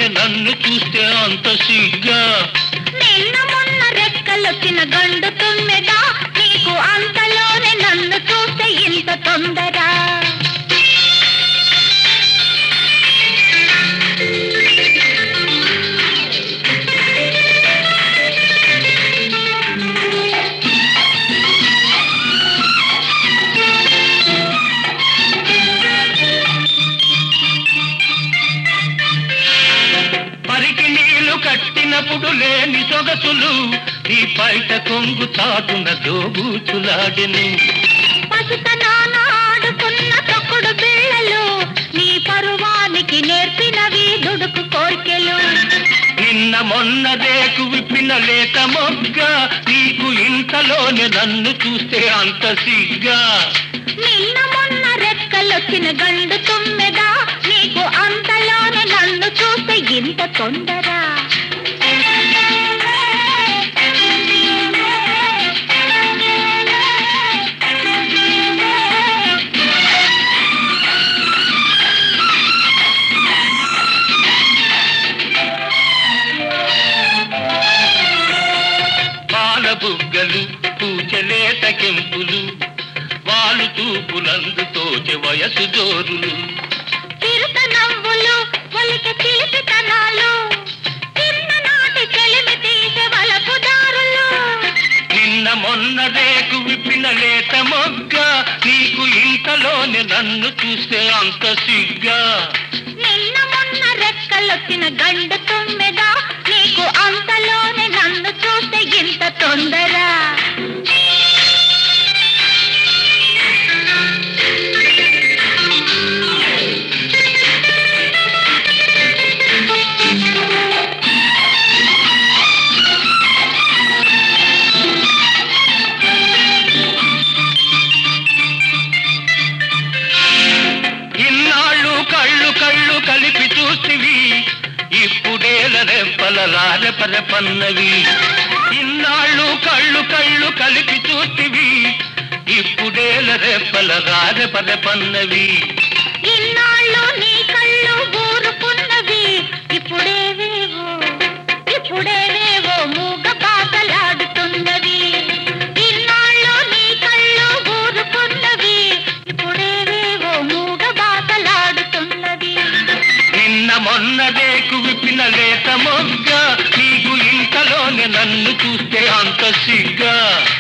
నన్ను చూస్తే అంత సిగ్గా నిన్న మొన్న రెక్కలొచ్చిన గండు తుమ్మెదా నీకు అంతలోనే నన్ను చూస్తే ఇంత తొందర పరికి నీళ్లు కట్టినప్పుడు లేని సొగసులు నీ బయట కొంగు చాటున దోబూచులాడెను పసుతనాన ఆడుకున్న తొక్కుడు బిళ్ళలు నీ పరువానికి నేర్పినవి దుడుకు కోర్కెలు నిన్న మొన్న రేకు విప్పిన లేత మొగ్గ నీకు ఇంతలోనే నన్ను చూస్తే అంత సిగ్గా నిన్న మొన్న రెక్కలొచ్చిన గండు తుమ్మెదా నీకు అంతలోనే నన్ను చూస్తే ఇంత తొందర పాల బుగ్గలు పూచలేత కెంపులు వాలు తూపులందు తోచె వయసు జోరులు చిరుత నవ్వులు ఒలిక చిలిపితనాలు చిన్ననాటి చెలిమి తీసే వలపు దారులు నిన్న మొన్న రేకు విప్పిన లేత మొగ్గ నీకు ఇంతలోనే నన్ను చూస్తే అంత సిగ్గా నిన్న మొన్న రెక్కలొచ్చిన గండు తుమ్మెదా నీకు అంతలోనే నన్ను చూస్తే ఇంత తొందర ఇన్నాళ్ళు కళ్ళు కళ్ళు కలిపి చూసివి ఇప్పుడేల రెప్పల రారెపరెపన్నవి ఇన్నాళ్ళు కళ్ళు కళ్ళు కలిపి చూసివి ఇప్పుడేల రెప్పల రారెపరెపన్నవి ఇన్నాళ్ళు నీ కళ్ళు ఊరుకున్నవి ఇప్పుడేవేవో ఇప్పుడేవేవో మూగ బాధలాడుతున్నవి ఇన్నాళ్ళు నీ కళ్ళు ఊరుకున్నవి ఇప్పుడేవేవో మూగ బాధలాడుతున్నవి నిన్న మొన్న రేకు విప్పిన లేత మొగ్గ నీకు ఇంతలోనే నన్ను చూస్తే అంత సిగ్గా